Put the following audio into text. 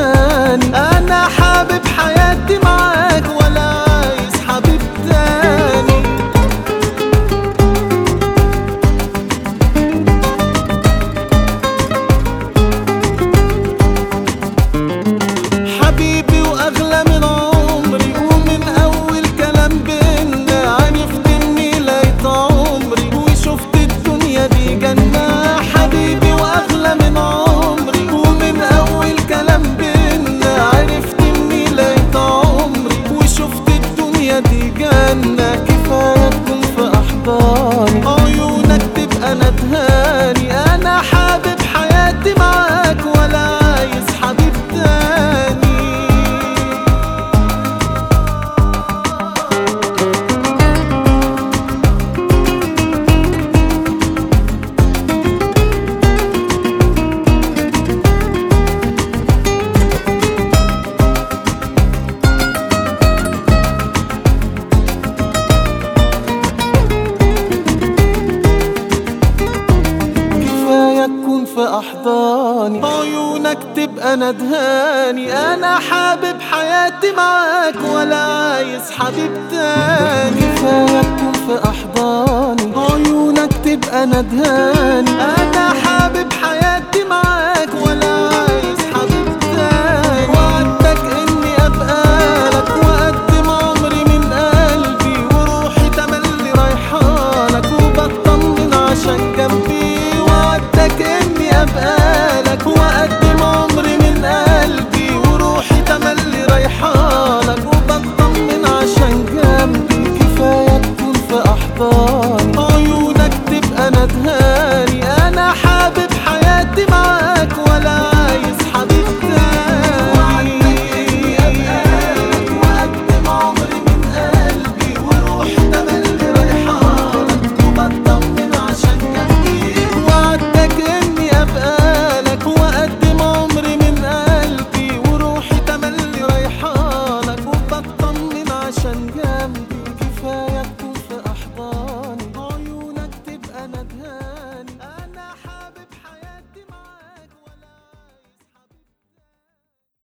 تاني انا حابب حياتي معاك ولا عايز حبيب تاني حبيبي واغلى من عمري ومن اول كلام بينا عرفت اني لقيت عمري وشفت الدنيا دي جنة حبيبي واغلى من عمري ومن اول كلام بينا عرفت اني لقيت عمري وشفت الدنيا دي جنة كفاية تكون في احضاني عيونك تبقى ندهاني انا حابب حياتي معاك ولا عايز حبيب تاني كفاية تكون في أحضاني عيونك تبقى ندهاني أنا حابب حياتي معاك ولا عايز حبيب تاني كفاية تكون في أحضاني عيونك تبقى ندهاني أنا حابب حياتي معاك